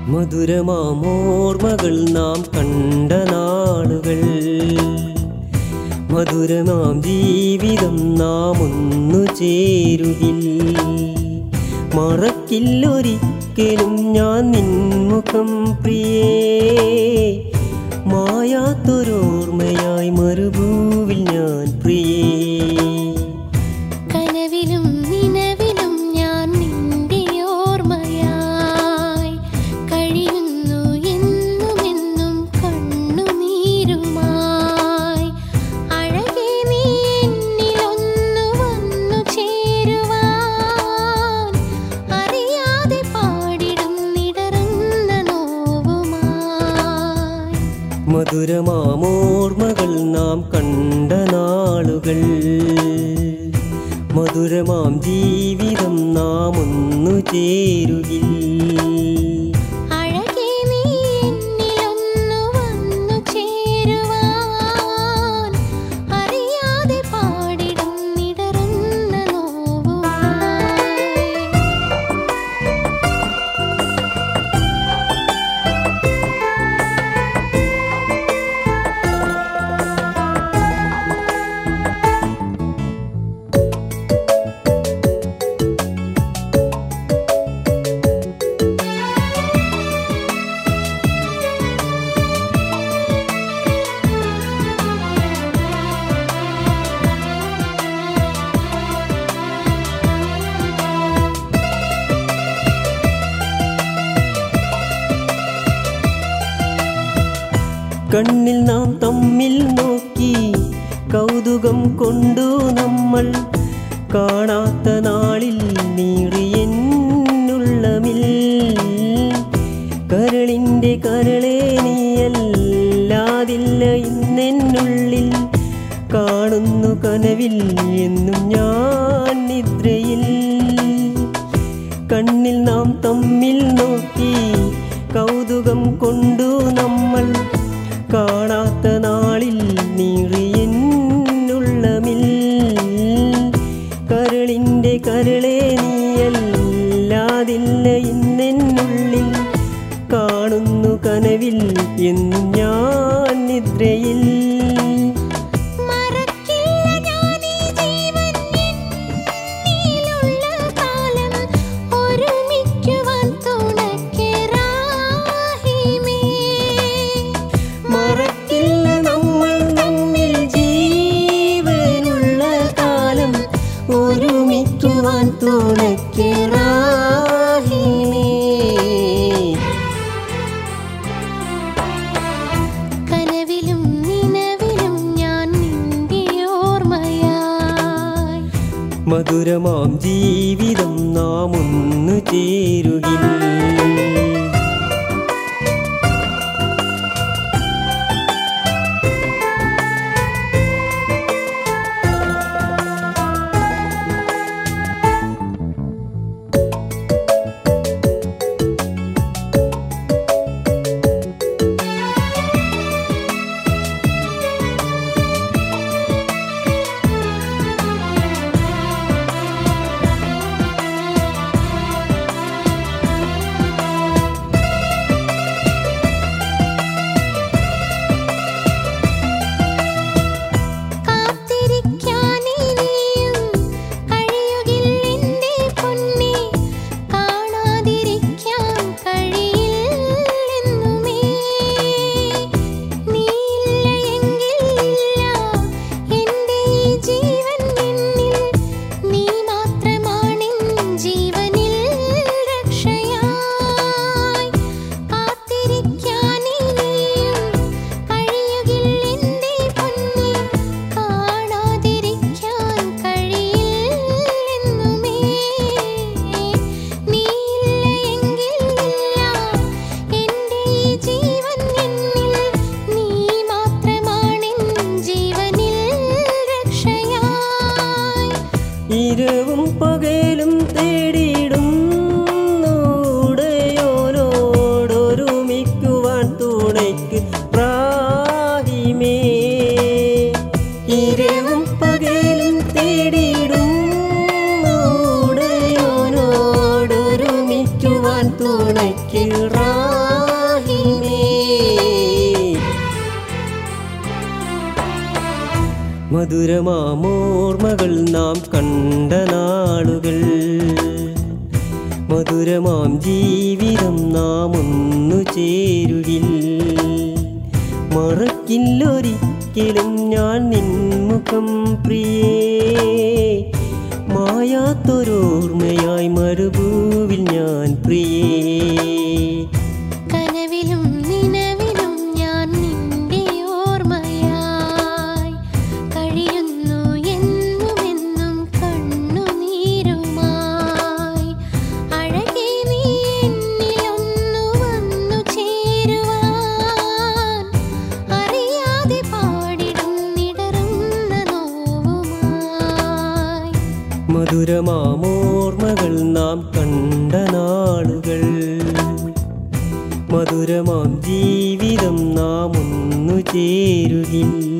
മധുരമാമോർമകൾ നാം കണ്ട നാളുകൾ മധുരമാം ജീവിതം നാം ഒന്നു ചേരുകിൽ മറക്കില്ലൊരിക്കലും ഞാൻ നിൻമുഖം പ്രിയേ മായാത്തൊരോർമ്മയായി മരുഭൂവിൽ ഞാൻ പ്രിയേ കനവിലും നിലവിലും ഞാൻ നിന്റെ ഓർമ്മയായി കഴിയുന്നു എന്നുമെന്നും കണ്ണുനീരുമായി അഴകെ നീ എന്നിലൊന്നു വന്നു ചേരുവാൻ അറിയാതെ പാടിടുന്നിടറുന്ന നോവുമായി മധുരമാമോർമകൾ നാം കണ്ട നാളുകൾ മധുരമാം ജീവിതം നാം ഒന്നു ചേരുകിൽ അഴകെ നീ എന്നിലൊന്നു വന്നു ചേരുവാൻ അറിയാതെ പാടിടുന്നിടറുന്ന നോവുമായി കണ്ണിൽ നാം തമ്മിൽ നോക്കി കൗതുകം കൊണ്ടു നമ്മൾ കാണാത്ത നാളിൽ നീറിയെന്നുള്ളമിൽ കരളിൻ്റെ കരളെ നീയല്ലാതില്ല ഇന്നെന്നുള്ളിൽ കാണുന്നു കനവിൽ എന്നും ഞാൻ നിദ്രയിൽ കണ്ണിൽ നാം തമ്മിൽ നോക്കി കൗതുകം കൊണ്ടു നമ്മൾ കാണാത്ത നാളിൽ നീറിയെന്നുള്ളമിൽ കരളിൻ്റെ കരളെ നീയല്ലാതില്ല ഇന്നെന്നുള്ളിൽ കാണുന്നു കനവിൽ എന്നും ഞാൻ നിദ്രയിൽ മറക്കില്ല ഞാനീ ജീവൻ എന്നിലുള്ള കാലം ഒരുമിക്കുവാൻ തുണയ്ക്കറാഹിമേ മറക്കില്ല നമ്മൾ നമ്മിൽ ജീവനുള്ള കാലം ഒരുമിക്കുവാൻ തുണയ്ക്കറാഹിമേ കനവിലും നിലവിലും ഞാൻ നിന്റെ ഓർമ്മയായി മധുരമാം ജീവിതം നാം ഒന്നു ചേരുകിൽ കാത്തിരിക്കാനിനിയും കഴിയുകില്ലെന്റെ പൊന്നേ കാണാതിരിക്കാൻ കഴിയില്ലെന്നുമേ നീയില്ല എങ്കിലില്ല എൻ്റെ ഈ ജീവൻ എന്നിൽ നീ മാത്രമാണെൻ ജീവനിൽ രക്ഷയായി കാത്തിരിക്കാനിനിയും കഴിയുകില്ലെന്റെ പൊന്നേ കാണാതിരിക്കാൻ കഴിയില്ലെന്നുമേ നീയില്ല എങ്കിലില്ല എൻ്റെ ഈ ജീവൻ എന്നിൽ നീ മാത്രമാണെൻ ജീവനിൽ രക്ഷയായി ഇരവും പകലും തേടിയിടുന്നോടയോരോടൊരുമിക്കുവാൻ തുണയ്ക്ക് പ്രാഹിമേ ഇരവും പകലും തേടിയിടുന്നോടയോരോടൊരുമിക്കുവാൻ തുണയ്ക്ക് റാ മധുരമാമോർമ്മകൾ നാം കണ്ട നാളുകൾ മധുരമാം ജീവിതം നാം ഒന്നു ചേരുകിൽ മറക്കില്ലൊരിക്കലും ഞാൻ നിൻമുഖം പ്രിയേ മായാത്തൊരോർമ്മയായി മരുഭൂവിൽ ഞാൻ പ്രിയേ കനവിലും നിലവിലും ഞാൻ നിന്റെ ഓർമ്മയായി കഴിയുന്നു എന്നുമെന്നും കണ്ണുനീരുമായി അഴകെ നീ എന്നിലൊന്നു വന്നു ചേരുവാൻ അറിയാതെ പാടിടുന്നിടറുന്ന നോവുമായി മധുരമാമോർമ്മകൾ നാം കണ്ട നാളുകൾ മധുരമാം ജീവിതം നാം ഒന്നു ചേരുകിൽ